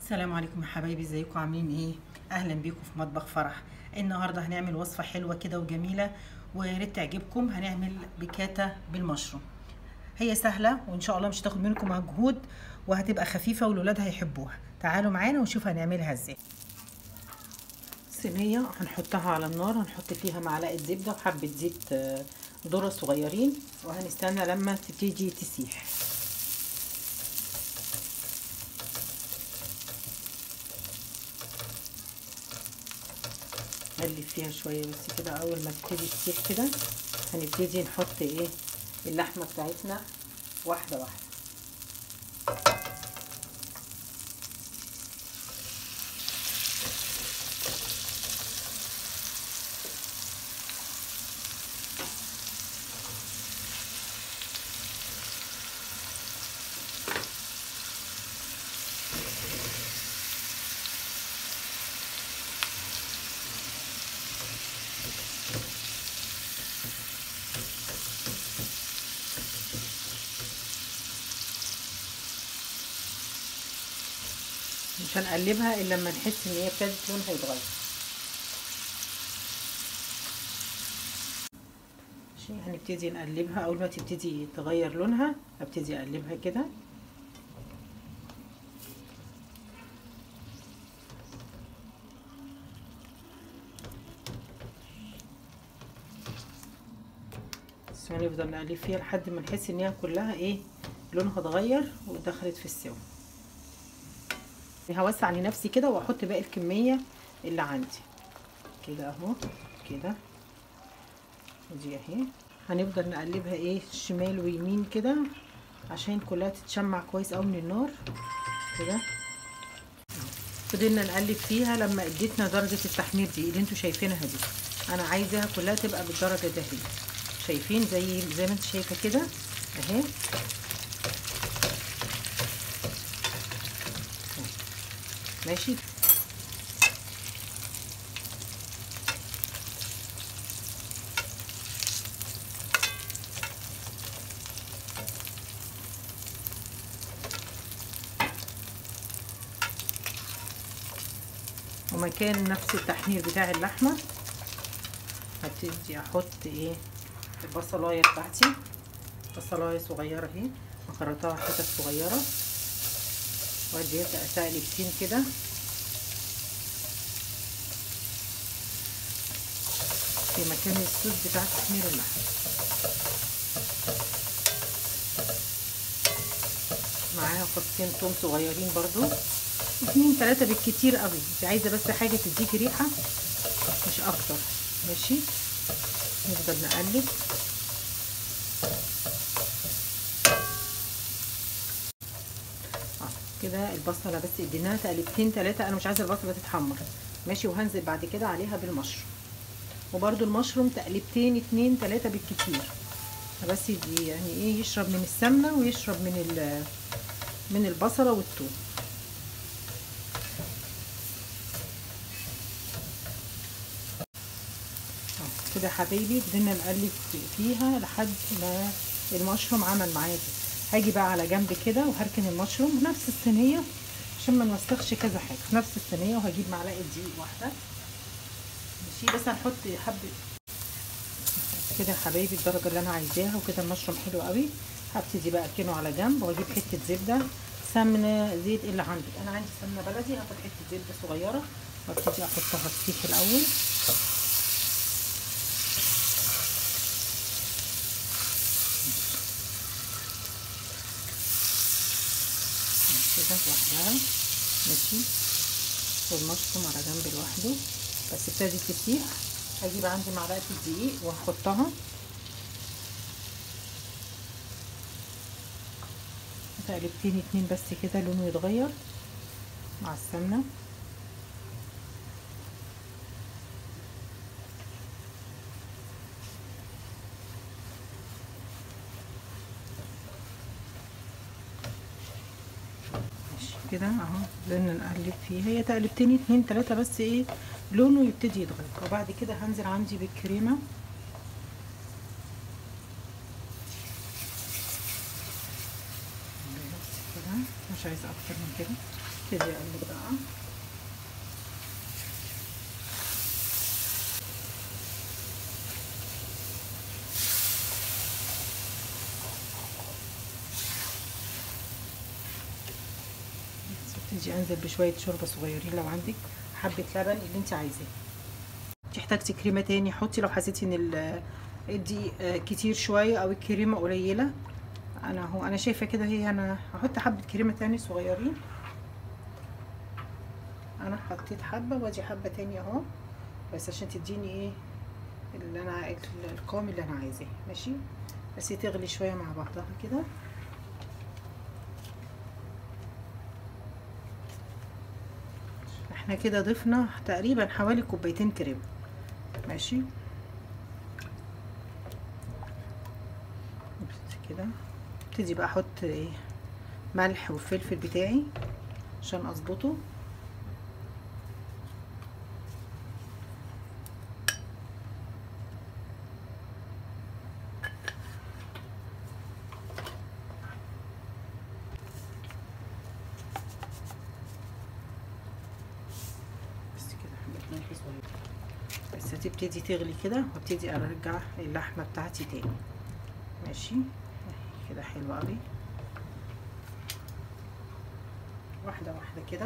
السلام عليكم يا حبايبي ازيكم عاملين ايه اهلا بيكم في مطبخ فرح النهارده هنعمل وصفه حلوه كده وجميله ويا ريت تعجبكم هنعمل بيكاتا بالمشروم هي سهله وان شاء الله مش هتاخد منكم مجهود وهتبقى خفيفه والولاد هيحبوها تعالوا معانا ونشوف هنعملها ازاي صينيه هنحطها على النار هنحط فيها معلقه زبده وحبه زيت ذره صغيرين وهنستنى لما تبتدي تسيح نقلب فيها شويه بس كده اول ما تبتدي تسيح كده هنبتدي نحط ايه اللحمه بتاعتنا واحده واحده مش هنقلبها الا لما نحس ان هي ابتدت لونها يتغير ماشي هنبتدي نقلبها اول ما تبتدي تغير لونها ابتدي اقلبها كده بس هنفضل نقلب فيها لحد ما نحس ان هي كلها ايه لونها اتغير ودخلت في السوا هوسع لنفسي كده واحط باقي الكميه اللي عندي كده اهو كده دي اهي هنفضل نقلبها ايه شمال ويمين كده عشان كلها تتشمع كويس قوي من النار كده فضلنا نقلب فيها لما اديتنا درجه التحمير دي اللي انتوا شايفينها دي انا عايزاها كلها تبقى بالدرجه دي شايفين زي زي ما انت شايفه كده اهي ماشي ومكان نفس التحمير بتاع اللحمة هبتدي احط ايه البصلاية بتاعتي بصلاية صغيرة اهي مخرطاها حتت صغيرة واديها تقلبتين كده في مكان الصوص بتاع تحمير اللحم معاها فصين توم صغيرين برضو اتنين تلاتة بالكتير قوي انت عايزة بس حاجة تديكي ريحة مش اكتر ماشي نفضل نقلب كده البصله بس اديناها تقلبتين ثلاثه انا مش عايزه البصله تتحمر ماشي وهنزل بعد كده عليها بالمشروم وبرده المشروم تقلبتين اتنين ثلاثه بالكتير بس دي يعني ايه يشرب من السمنه ويشرب من من البصله والثوم كده حبايبي بدنا نقلب فيها لحد ما المشروم عمل معايا كده هاجي بقى على جنب كده وهركن المشروم نفس الصينيه عشان ما نوسخش كذا حاجه في نفس الصينيه وهجيب معلقه دقيق واحده ماشي بس هنحط حبه كده يا حبايبي الدرجه اللي انا عايزاها وكده المشروم حلو قوي هبتدي بقى اركنه على جنب واجيب حته زبده سمنه زيت اللي عندك انا عندي سمنه بلدي هاخد حته زبده صغيره وابتدي احطها تسيح الاول كده لوحدها ماشي والمشروم على جنب لوحده بس ابتدت تسيح هجيب عندي معلقه الدقيق واحطها تقلبتين اتنين بس كده لونه يتغير مع السمنه كده اهو بدنا نقلب فيه هي تقلبتين اتنين تلاته بس ايه لونه يبتدي يتغير وبعد كده هنزل عندي بالكريمه مش عايزه اكتر من كده ابتدي اقلب بقى ابتدي انزل بشويه شوربه صغيرين لو عندك حبه لبن اللي انت عايزاه انت احتاجتي كريمه تاني حطي لو حسيتي ان الدقيق كتير شويه او الكريمه قليله انا هو انا شايفه كده هي انا هحط حبه كريمه تاني صغيرين انا حطيت حبه وادي حبه تاني اهو بس عشان تديني ايه اللي انا القوام اللي انا عايزاه ماشي بس تغلي شويه مع بعضها كده احنا كده ضفنا تقريبا حوالي كوبايتين كريمه ماشي كده ابتدي بقى احط ايه ملح والفلفل بتاعي عشان اظبطه بس كده حبه ملح صغيره بس هتبتدي تغلي كده وابتدي ارجع اللحمه بتاعتي تاني ماشي كده حلو قوي واحده واحده كده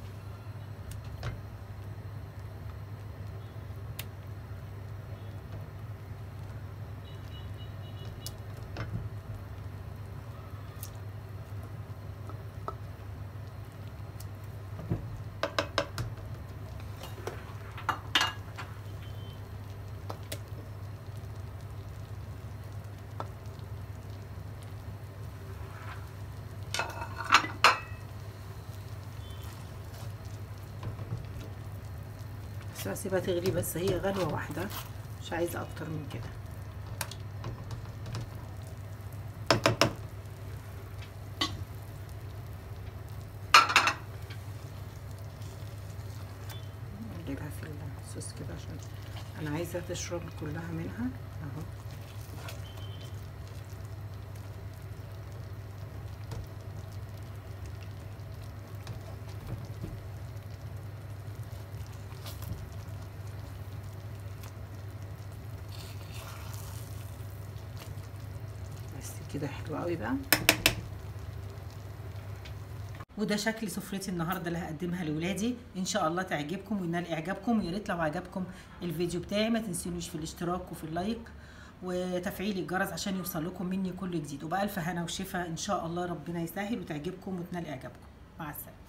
بس هسيبها تغلي بس هي غلوة واحدة مش عايزة أكتر من كده نجيبها في الصوص كده عشان أنا عايزة تشرب كلها منها أهو بس كده حلو قوي بقى وده شكل سفرتي النهارده اللي هقدمها لاولادي ان شاء الله تعجبكم وينال اعجابكم ويا ريت لو عجبكم الفيديو بتاعي ما تنسونيش في الاشتراك وفي اللايك وتفعيل الجرس عشان يوصل لكم مني كل جديد وبألف هنا وشفا ان شاء الله ربنا يسهل وتعجبكم وتنال اعجابكم مع السلامه